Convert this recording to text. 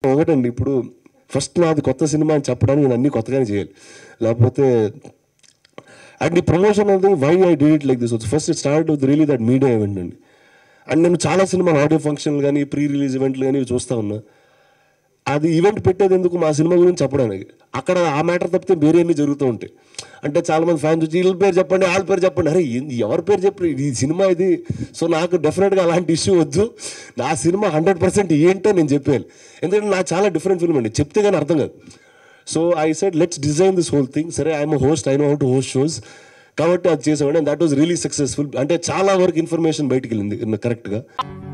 ఒకటండి ఇప్పుడు ఫస్ట్ నాది కొత్త సినిమా అని చెప్పడానికి నేను అన్ని కొత్తగానే చేయాలి లేకపోతే అండ్ ఈ ప్రమోషన్ అనేది why I did it like this first it start with really that media event అండి అండ్ నేను చాలా సినిమా ఆడియో ఫంక్షన్లు కానీ ప్రీ రిలీజ్ ఈవెంట్లు కానీ చూస్తూ ఉన్నా అది ఈవెంట్ పెట్టేది ఎందుకు మా సినిమా గురించి చెప్పడానికి అక్కడ ఆ మ్యాటర్ తప్పితే వేరే అన్ని జరుగుతూ ఉంటాయి అంటే చాలా మంది ఫ్యాన్స్ వచ్చి వీళ్ళ పేరు చెప్పండి వాళ్ళ పేరు చెప్పండి అరే ఏంది ఎవరి పేరు చెప్పి ఈ సినిమా ఇది సో నాకు డెఫినెట్గా అలాంటి ఇష్యూ వద్దు నా సినిమా హండ్రెడ్ పర్సెంట్ ఏంటో నేను చెప్పేయాలి ఎందుకంటే నాకు చాలా డిఫరెంట్ ఫిల్మ్ అండి చెప్తే కానీ అర్థం కాదు so I said let's design this whole thing సరే I'm host I know how to host shows కాబట్టి అది చేసామండి and that was really successful అంటే చాలా వరకు ఇన్ఫర్మేషన్ బయటికి వెళ్ళింది కరెక్ట్గా